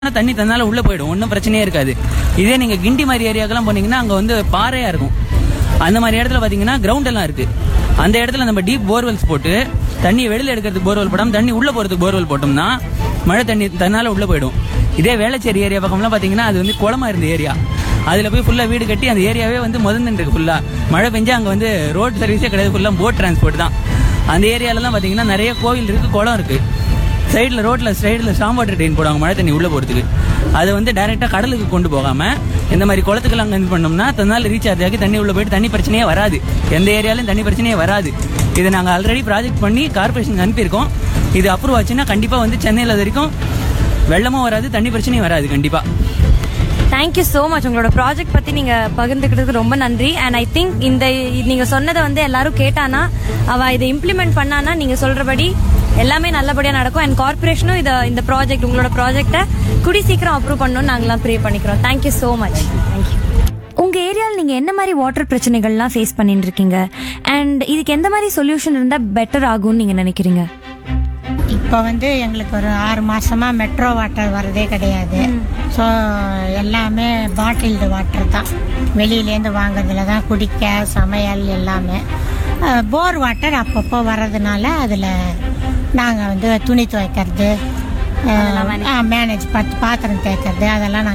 ஆனா தண்ணி தன்னால உள்ள போயிடும் ஒன்றும் பிரச்சனையே இருக்காது இதே நீங்க கிண்டி மாதிரி ஏரியாக்கெல்லாம் போனீங்கன்னா அங்க வந்து பாறையா இருக்கும் அந்த மாதிரி இடத்துல பாத்தீங்கன்னா கிரவுண்ட் எல்லாம் இருக்கு அந்த இடத்துல நம்ம டீப் போர்வெல்ஸ் போட்டு தண்ணி வெளியில எடுக்கிறதுக்கு போர்வெல் போடாம தண்ணி உள்ள போறதுக்கு போர்வெல் போட்டோம்னா மழை தண்ணி தன்னால உள்ள போயிடும் இதே வேளச்சேரி ஏரியா பக்கம்லாம் பாத்தீங்கன்னா அது வந்து குளமா இருந்த ஏரியா அதுல போய் ஃபுல்லா வீடு கட்டி அந்த ஏரியாவே வந்து முதந்து இருக்கு ஃபுல்லா மழை பெஞ்சா அங்க வந்து ரோட் சர்வீஸே கிடையாது ஃபுல்லா போட் டிரான்ஸ்போர்ட் தான் அந்த ஏரியாலலாம் பாத்தீங்கன்னா நிறைய கோவில் இருக்கு குளம் இருக்கு சைடில் ரோட்டில் சைடில் ஸ்டாம் வாட்டர் ட்ரெயின் போடுவாங்க மழை தண்ணி உள்ளே போகிறதுக்கு அது வந்து டைரெக்டாக கடலுக்கு கொண்டு போகாமல் இந்த மாதிரி குளத்துக்கெல்லாம் அங்கே இது பண்ணோம்னா தன்னால் ரீசார்ஜ் ஆகி தண்ணி உள்ளே போயிட்டு தண்ணி பிரச்சனையே வராது எந்த ஏரியாலையும் தண்ணி பிரச்சனையே வராது இதை நாங்கள் ஆல்ரெடி ப்ராஜெக்ட் பண்ணி கார்பரேஷனுக்கு அனுப்பியிருக்கோம் இது அப்ரூவ் ஆச்சுன்னா கண்டிப்பாக வந்து சென்னையில் அது வரைக்கும் வெள்ளமும் வராது தண்ணி பிரச்சனையும் வராது கண்டிப்பாக தேங்க்யூ ஸோ மச் உங்களோட ப்ராஜெக்ட் பத்தி நீங்க பகிர்ந்துக்கிட்டதுக்கு ரொம்ப நன்றி அண்ட் ஐ திங்க் இந்த நீங்க சொன்னதை வந்து எல்லாரும் கேட்டானா அவ இதை இம்ப்ளிமெண்ட் பண்ணானா நீங்க சொல்றபடி எல்லாமே நல்லபடியா நடக்கும் அண்ட் கார்பரேஷனும் இத இந்த ப்ராஜெக்ட் உங்களோட ப்ராஜெக்ட்டை குடி சீக்கிரம் அப்ரூவ் பண்ணணும்னு நாங்களாம் ப்ரே பண்ணிக்கிறோம் தேங்க்யூ ஸோ மச் தேங்க்யூ உங்க ஏரியாவில் நீங்க என்ன மாதிரி வாட்டர் பிரச்சனைகள்லாம் ஃபேஸ் பண்ணிட்டு இருக்கீங்க அண்ட் இதுக்கு எந்த மாதிரி சொல்யூஷன் இருந்தா பெட்டர் ஆகும்னு நீங்க நினைக்கிறீங்க இப்போ வந்து எங்களுக்கு ஒரு ஆறு மாசமா மெட்ரோ வாட்டர் வரதே கிடையாது ஸோ எல்லாமே பாட்டில்டு வாட்டர் தான் வெளியிலேருந்து வாங்குறதுல தான் குடிக்க சமையல் எல்லாமே போர் வாட்டர் அப்பப்போ வர்றதுனால அதில் நாங்கள் வந்து துணி துவைக்கிறது மேனேஜ் பார்த்து பாத்திரம் தேய்க்கிறது அதெல்லாம் நாங்கள்